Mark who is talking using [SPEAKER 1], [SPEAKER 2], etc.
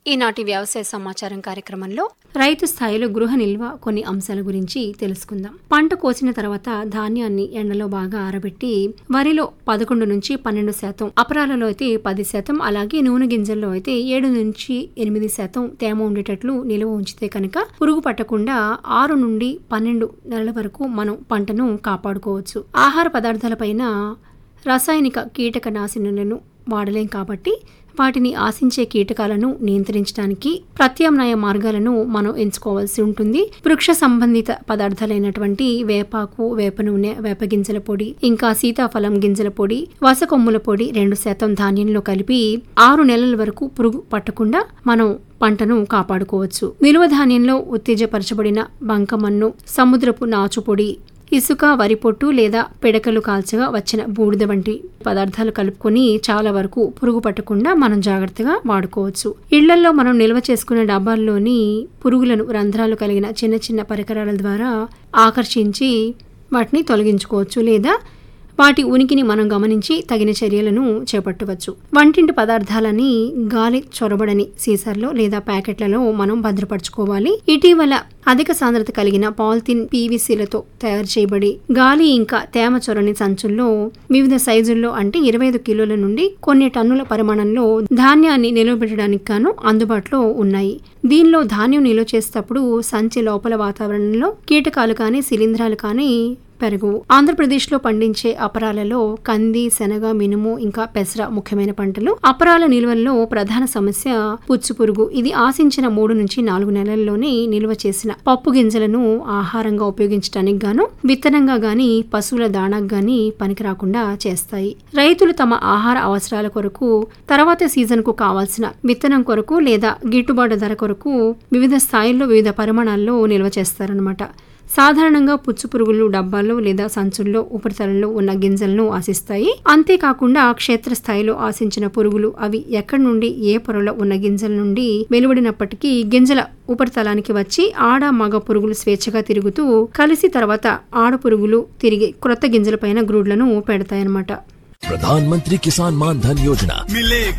[SPEAKER 1] ఈనాటి వ్యవసాయ సమాచారం కార్యక్రమంలో రైతు స్థాయిలో గృహ నిల్వ కొన్ని అంశాల గురించి తెలుసుకుందాం పంట కోసిన తర్వాత ధాన్యాన్ని ఎండలో బాగా ఆరబెట్టి వరిలో పదకొండు నుంచి పన్నెండు శాతం అపరాలలో అయితే పది శాతం అలాగే నూనె గింజల్లో అయితే ఏడు నుంచి ఎనిమిది శాతం తేమ ఉండేటట్లు నిల్వ ఉంచితే కనుక పురుగు పట్టకుండా ఆరు నుండి పన్నెండు నెలల వరకు మనం పంటను కాపాడుకోవచ్చు ఆహార పదార్థాలపైన రాసాయనిక కీటకనాశినులను వాడలేం కాబట్టి వాటిని ఆశించే కీటకాలను నియంత్రించడానికి ప్రత్యామ్నాయ మార్గాలను మనం ఎంచుకోవాల్సి ఉంటుంది వృక్ష సంబంధిత పదార్థాలైనటువంటి వేపాకు వేప నూనె వేప గింజల పొడి ఇంకా సీతాఫలం గింజల పొడి వసకొమ్ముల పొడి రెండు శాతం ధాన్యంలో కలిపి ఆరు నెలల వరకు పురుగు పట్టకుండా మనం పంటను కాపాడుకోవచ్చు నిలువ ధాన్యంలో ఉత్తేజపరచబడిన బంకమన్ను సముద్రపు నాచు పొడి ఇసుక వరి పొట్టు లేదా పిడకలు కాల్చగా వచ్చిన బూడిద వంటి పదార్థాలు కలుపుకొని చాలా వరకు పురుగు పట్టకుండా మనం జాగ్రత్తగా వాడుకోవచ్చు ఇళ్లల్లో మనం నిల్వ చేసుకున్న డబ్బాల్లోని పురుగులను రంధ్రాలు కలిగిన చిన్న చిన్న పరికరాల ద్వారా ఆకర్షించి వాటిని తొలగించుకోవచ్చు లేదా వాటి ఉనికిని మనం గమనించి తగిన చర్యలను చేపట్టవచ్చు వంటింటి పదార్థాలని గాలి చొరబడని సీసాల్లో లేదా ప్యాకెట్లలో మనం భద్రపరచుకోవాలి ఇటీవల అధిక సాంద్రత కలిగిన పాలిథిన్ పీవీసీలతో తయారు చేయబడి గాలి ఇంకా తేమ చొరని సంచుల్లో వివిధ సైజుల్లో అంటే ఇరవై ఐదు కిలోల నుండి కొన్ని టన్నుల పరిమాణంలో ధాన్యాన్ని నిలవబెట్టడానికి గాను అందుబాటులో ఉన్నాయి దీనిలో ధాన్యం నిల్వ చేసేటప్పుడు సంచి లోపల వాతావరణంలో కీటకాలు కానీ శిలీంధ్రాలు కానీ పెరుగు ఆంధ్రప్రదేశ్లో పండించే అపరాలలో కంది శనగ మినుము ఇంకా పెసర ముఖ్యమైన పంటలు అపరాల నిల్వల్లో ప్రధాన సమస్య పుచ్చు పురుగు ఇది ఆశించిన మూడు నుంచి నాలుగు నెలల్లోనే నిల్వ చేసిన పప్పు గింజలను ఆహారంగా ఉపయోగించడానికి గాను విత్తనంగా గాని పశువుల దాణాకు గాని పనికి రాకుండా చేస్తాయి రైతులు తమ ఆహార అవసరాల కొరకు తర్వాత సీజన్ కు కావాల్సిన విత్తనం కొరకు లేదా గిట్టుబాటు ధర కొరకు వివిధ స్థాయిల్లో వివిధ పరిమాణాల్లో నిల్వ చేస్తారనమాట సాధారణంగా పుచ్చు పురుగులు డబ్బాల్లో లేదా సంచుల్లో ఉపరితలంలో ఉన్న గింజలను ఆశిస్తాయి అంతేకాకుండా క్షేత్రస్థాయిలో ఆశించిన పురుగులు అవి ఎక్కడి నుండి ఏ పొరలో ఉన్న గింజల నుండి వెలువడినప్పటికీ గింజల ఉపరితలానికి వచ్చి ఆడ మగ పురుగులు స్వేచ్ఛగా తిరుగుతూ కలిసి తర్వాత ఆడ పురుగులు తిరిగి క్రొత్త గింజలపైన గ్రూడ్లను పెడతాయన్నమాట
[SPEAKER 2] प्रधानमंत्री किसान मान धन योजना
[SPEAKER 3] मिले